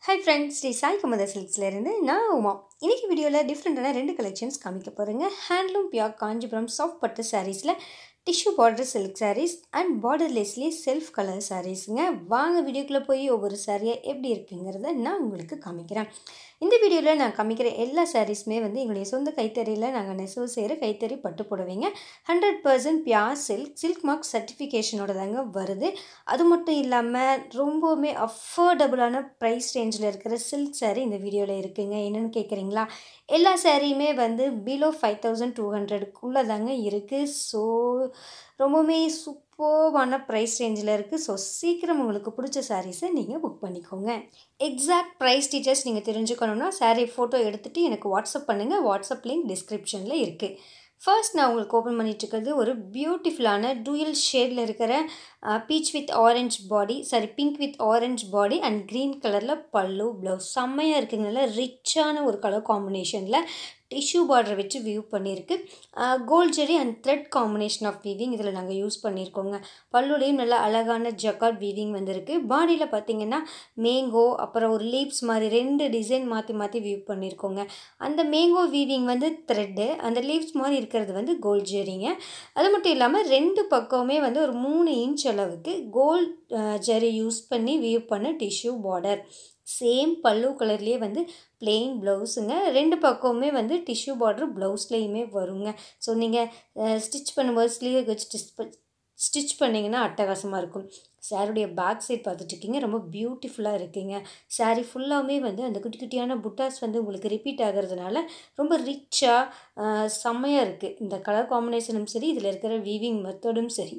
hi friends Sri Sai Kamatha சில்க்ஸ்லேருந்து நான் உமா இன்றைக்கி வீடியோவில் டிஃப்ரெண்ட்டான ரெண்டு கலெக்ஷன்ஸ் காமிக்க போகிறேங்க ஹேண்ட்லூம் பியாக் காஞ்சிபுரம் சாஃப்ட் பட்டு சாரீஸில் tissue border silk sarees and பார்டர்லெஸ்லேயே செல்ஃப் கலர் சாரீஸுங்க வாங்க வீடியோக்குள்ளே போய் ஒவ்வொரு சாரியாக எப்படி இருக்குங்கிறத நான் உங்களுக்கு காமிக்கிறேன் இந்த வீடியோவில் நான் காமிக்கிற எல்லா சாரீஸுமே வந்து எங்களுடைய சொந்த கைத்தறியில் நாங்கள் நெசவு செய்கிற கைத்தறி பட்டு புடவைங்க hundred percent pure silk silk mark சர்டிஃபிகேஷனோட தாங்க வருது அது மட்டும் இல்லாமல் ரொம்பவுமே அஃபோர்டபுளான ப்ரைஸ் ரேஞ்சில் இருக்கிற சில்க் saree இந்த வீடியோவில் இருக்குங்க என்னென்னு கேட்குறீங்களா எல்லா சாரியுமே வந்து பிலோ ஃபைவ் தௌசண்ட் டூ ஹண்ட்ரடுக்குள்ளே தாங்க இருக்குது ஸோ ரொம்பவுமே சூப்பர்வான ப்ரைஸ் ரேஞ்சில் இருக்குது ஸோ சீக்கிரம் உங்களுக்கு பிடிச்ச சாரீஸை நீங்கள் புக் பண்ணிக்கோங்க எக்ஸாக்ட் ப்ரைஸ் டீட்டெயில்ஸ் நீங்கள் தெரிஞ்சுக்கணுன்னா saree ஃபோட்டோ எடுத்துகிட்டு எனக்கு வாட்ஸ்அப் பண்ணுங்கள் வாட்ஸ்அப் லிங்க் டிஸ்கிரிப்ஷனில் இருக்குது ஃபர்ஸ்ட் நான் உங்களுக்கு ஓப்பன் பண்ணிட்டு இருக்கிறது ஒரு பியூட்டிஃபுல்லான டூயல் ஷேடில் இருக்கிற peach with orange body sari pink with orange body and green கலரில் பல்லு ப்ளவுஸ் செம்மையாக இருக்குங்க நல்லா ரிச்சான ஒரு கலர் காம்பினேஷனில் டிஷ்யூ பார்டர் வச்சு வியூ பண்ணியிருக்கு gold zari and thread combination of weaving இதில் நாங்கள் யூஸ் பண்ணியிருக்கோங்க பல்லுலேயும் நல்லா அழகான ஜக்காட் வீவிங் வந்திருக்கு பாடியில் பார்த்தீங்கன்னா மேங்கோ அப்புறம் ஒரு லீப்ஸ் மாதிரி ரெண்டு டிசைன் மாற்றி மாற்றி வியூ பண்ணியிருக்கோங்க அந்த மேங்கோ வீவிங் வந்து த்ரெட்டு அந்த லீவ்ஸ் மாதிரி இருக்கிறது வந்து கோல்ட் ஜெரிங்க அது மட்டும் இல்லாமல் ரெண்டு பக்கமுமே வந்து ஒரு மூணு இன்ச் அளவுக்கு கோல்ட் ஜெரி யூஸ் பண்ணி வியூ பண்ண டிஷ்யூ பார்டர் சேம் பல்லு கலர்லேயே வந்து பிளெயின் ப்ளவுஸுங்க ரெண்டு பக்கமுமே வந்து டிஷ்யூ பார்டர் ப்ளவுஸ்லேயுமே வருங்க ஸோ நீங்கள் ஸ்டிச் பண்ணும்போது ஸ்லீவ் வச்சு ஸ்டிச் ஸ்டிச் பண்ணிங்கன்னா அட்டகாசமாக இருக்கும் சாரியுடைய பேக் சைட் பார்த்துட்ருக்கீங்க ரொம்ப பியூட்டிஃபுல்லாக இருக்குங்க சாரீ ஃபுல்லாகவே வந்து அந்த குட்டி குட்டியான புட்டாஸ் வந்து உங்களுக்கு ரிப்பீட் ஆகிறதுனால ரொம்ப ரிச்சாக செம்மையாக இருக்குது இந்த கலர் காம்பினேஷனும் சரி இதில் இருக்கிற வீவிங் மெத்தடும் சரி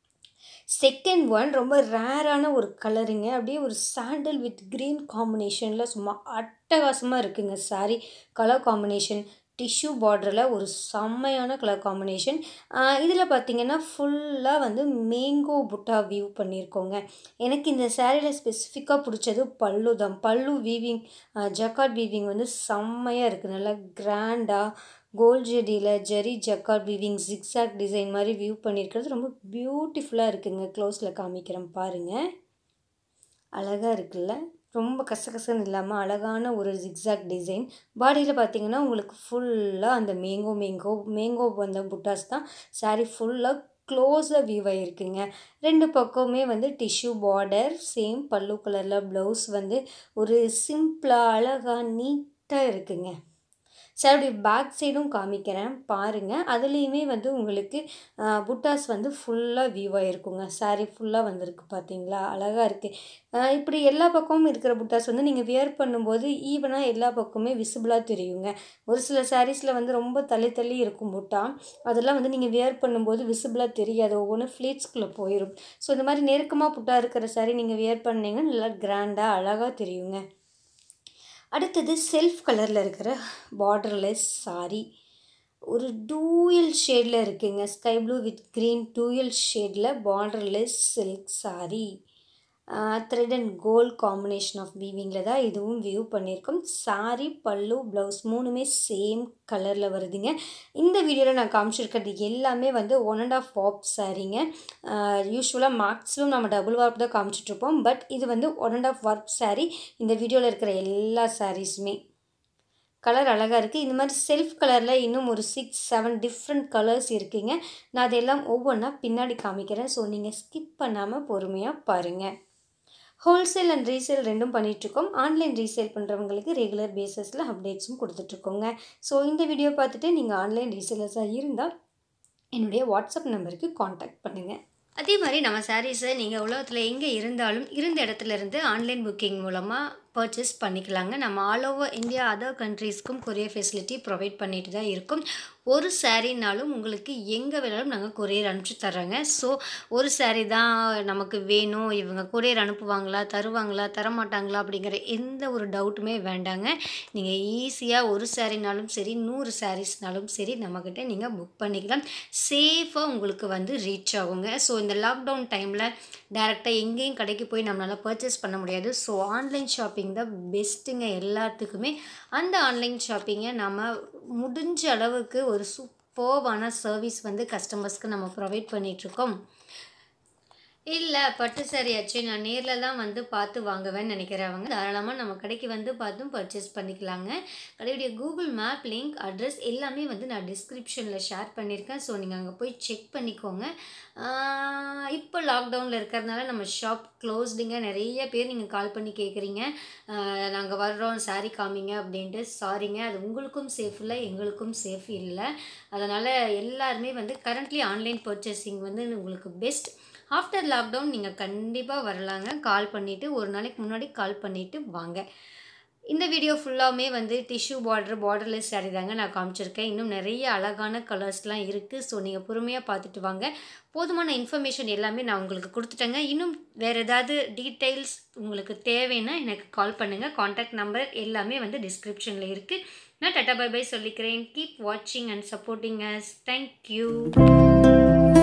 செகண்ட் ஒன் ரொம்ப ரேரான ஒரு கலருங்க அப்படியே ஒரு சாண்டல் வித் க்ரீன் காம்பினேஷனில் சும்மா அட்டகாசமாக இருக்குங்க சாரி கலர் காம்பினேஷன் டிஷ்யூ பார்டரில் ஒரு செம்மையான கலர் காம்பினேஷன் இதில் பார்த்தீங்கன்னா ஃபுல்லாக வந்து மேங்கோ புட்டா வியூ பண்ணியிருக்கோங்க எனக்கு இந்த சேரீயில் ஸ்பெசிஃபிக்காக பிடிச்சது பல்லு தான் பல்லு வீவிங் ஜக்காட் வீவிங் வந்து செம்மையாக இருக்குது நல்லா கிராண்டாக கோல்ட் ஜெடியில் zari jacquard weaving zigzag design மாதிரி வியூ பண்ணியிருக்கிறது ரொம்ப பியூட்டிஃபுல்லாக இருக்குங்க க்ளோஸில் காமிக்கிறேன் பாருங்கள் அழகாக இருக்குல்ல ரொம்ப கசகசன்னு இல்லாமல் அழகான ஒரு ஜிக்ஸாக் டிசைன் பாடியில் பார்த்தீங்கன்னா உங்களுக்கு ஃபுல்லாக அந்த மேங்கோ மேங்கோ மேங்கோ வந்த புட்டாஸ் தான் சாரீ ஃபுல்லாக க்ளோஸாக வியூ ஆகிருக்குங்க ரெண்டு பக்கமுமே வந்து டிஷ்யூ பார்டர் சேம் பல்லு கலரில் ப்ளவுஸ் வந்து ஒரு சிம்பிளாக அழகாக நீட்டாக இருக்குங்க சாரியுடைய பேக் சைடும் காமிக்கிறேன் பாருங்கள் அதுலேயுமே வந்து உங்களுக்கு புட்டாஸ் வந்து ஃபுல்லாக வியூ ஆகிருக்குங்க சாரீ ஃபுல்லாக வந்திருக்கு பார்த்தீங்களா அழகாக இருக்குது இப்படி எல்லா பக்கமும் இருக்கிற புட்டாஸ் வந்து நீங்கள் வியர் பண்ணும்போது ஈவனாக எல்லா பக்கமே விசிபிளாக தெரியுங்க ஒரு சில சாரீஸில் வந்து ரொம்ப தள்ளி தள்ளி இருக்கும் புட்டா அதெல்லாம் வந்து நீங்கள் வியர் பண்ணும்போது விசிபிளாக தெரியாது ஒவ்வொன்றும் ஃப்ளீட்ஸ்குள்ளே போயிடும் ஸோ இந்த மாதிரி நெருக்கமாக புட்டா இருக்கிற சாரீ நீங்கள் வியர் பண்ணிங்கன்னா நல்லா கிராண்டாக அழகாக தெரியுங்க அடுத்தது செல்ஃப் கலரில் இருக்கிற பார்டர்லெஸ் சாரி ஒரு டூயல் ஷேடில் இருக்குங்க sky blue with green dual ஷேடில் borderless silk sari thread and gold combination of வீவிங்கில் தான் இதுவும் வியூ பண்ணியிருக்கோம் சாரி பல்லு ப்ளவுஸ் மூணுமே சேம் கலரில் வருதுங்க இந்த வீடியோவில் நான் காமிச்சிருக்கிறது எல்லாமே வந்து ஒன் அண்ட் ஆஃப் வாப் சாரீங்க யூஸ்வலாக மேக்ஸிமம் நம்ம டபுள் வார்ப் தான் காமிச்சிட்ருப்போம் பட் இது வந்து one and half warp sari இந்த வீடியோவில் இருக்கிற எல்லா சாரீஸுமே கலர் அழகாக இருக்குது இந்த மாதிரி செல்ஃப் கலரில் இன்னும் ஒரு சிக்ஸ் செவன் டிஃப்ரெண்ட் கலர்ஸ் இருக்குங்க நான் அதெல்லாம் ஒவ்வொன்றா பின்னாடி காமிக்கிறேன் ஸோ நீங்கள் ஸ்கிப் பண்ணாமல் பொறுமையாக பாருங்கள் ஹோல்சேல் அண்ட் ரீசேல் ரெண்டும் பண்ணிகிட்ருக்கோம் ஆன்லைன் ரீசேல் பண்ணுறவங்களுக்கு ரெகுலர் பேஸஸில் அப்டேட்ஸும் கொடுத்துட்ருக்கோங்க ஸோ இந்த வீடியோ பார்த்துட்டு நீங்கள் ஆன்லைன் ரீசேலர்ஸாக இருந்தால் என்னுடைய வாட்ஸ்அப் நம்பருக்கு காண்டாக்ட் பண்ணுங்கள் அதே மாதிரி நம்ம சாரீஸை நீங்கள் உலகத்தில் எங்கே இருந்தாலும் இருந்த இடத்துல இருந்து ஆன்லைன் புக்கிங் மூலமாக பர்ச்சேஸ் பண்ணிக்கலாங்க நம்ம ஆல் ஓவர் இந்தியா அதர் கண்ட்ரீஸ்க்கும் கொரியர் ஃபெசிலிட்டி ப்ரொவைட் பண்ணிட்டு தான் இருக்கும் ஒரு சாரீனாலும் உங்களுக்கு எங்கே வேணாலும் நாங்கள் கொரியர் அனுப்பிச்சி தர்றோங்க ஸோ ஒரு சாரீ தான் நமக்கு வேணும் இவங்க கொரியர் அனுப்புவாங்களா தருவாங்களா தரமாட்டாங்களா அப்படிங்கிற எந்த ஒரு டவுட்டுமே வேண்டாங்க நீங்கள் ஈஸியாக ஒரு சாரீனாலும் சரி நூறு சாரீஸ்னாலும் சரி நம்மக்கிட்ட நீங்கள் புக் பண்ணிக்கலாம் சேஃபாக உங்களுக்கு வந்து ரீச் ஆகுங்க ஸோ இந்த லாக்டவுன் டைமில் டேரெக்டாக எங்கேயும் கடைக்கு போய் நம்மளால் பர்ச்சேஸ் பண்ண முடியாது ஸோ ஆன்லைன் ஷாப்பிங் தான் பெஸ்ட்டுங்க எல்லாத்துக்குமே அந்த ஆன்லைன் ஷாப்பிங்கை நம்ம முடிஞ்ச அளவுக்கு ஒரு சூப்பர்வான சர்வீஸ் வந்து கஸ்டமர்ஸ்க்கு நம்ம ப்ரொவைட் பண்ணிகிட்ருக்கோம் இல்லை பட்டு சாரியாச்சு நான் நேரில் தான் வந்து பார்த்து வாங்குவேன்னு நினைக்கிறவங்க தாராளமாக நம்ம கடைக்கு வந்து பார்த்தும் பர்ச்சேஸ் பண்ணிக்கலாங்க கடையுடைய கூகுள் மேப் லிங்க் அட்ரஸ் எல்லாமே வந்து நான் டிஸ்கிரிப்ஷனில் ஷேர் பண்ணியிருக்கேன் ஸோ நீங்கள் அங்கே போய் செக் பண்ணிக்கோங்க ஆஹ் இப்போ லாக்டவுனில் இருக்கிறதுனால நம்ம ஷாப் க்ளோஸ்டுங்க நிறைய பேர் நீங்கள் கால் பண்ணி கேட்குறீங்க நாங்கள் வர்றோம் சாரி காமிங்க அப்படின்ட்டு சாரிங்க அது உங்களுக்கும் சேஃப் இல்லை எங்களுக்கும் சேஃப் இல்லை அதனால் எல்லாருமே வந்து கரண்ட்லி ஆன்லைன் பர்ச்சேசிங் வந்து உங்களுக்கு பெஸ்ட் ஆஃப்டர் லாக்டவுன் நீங்கள் கண்டிப்பாக வரலாங்க கால் பண்ணிவிட்டு ஒரு நாளைக்கு முன்னாடி கால் பண்ணிவிட்டு வாங்க இந்த வீடியோ ஃபுல்லாமே வந்து டிஷ்யூ பார்டர் பார்டர்லெஸ் saree தாங்க நான் காமிச்சிருக்கேன் இன்னும் நிறைய அழகான கலர்ஸ்லாம் இருக்குது ஸோ நீங்கள் பொறுமையாக பார்த்துட்டு வாங்க போதுமான இன்ஃபர்மேஷன் எல்லாமே நான் உங்களுக்கு கொடுத்துட்டேங்க இன்னும் வேறு ஏதாவது டீட்டெயில்ஸ் உங்களுக்கு தேவைன்னா எனக்கு கால் பண்ணுங்கள் காண்டாக்ட் நம்பர் எல்லாமே வந்து டிஸ்கிரிப்ஷனில் இருக்குது நான் டாட்டா பை பை சொல்லிக்கிறேன் கீப் வாட்சிங் அண்ட் சப்போர்ட்டிங் அஸ் தேங்க்யூ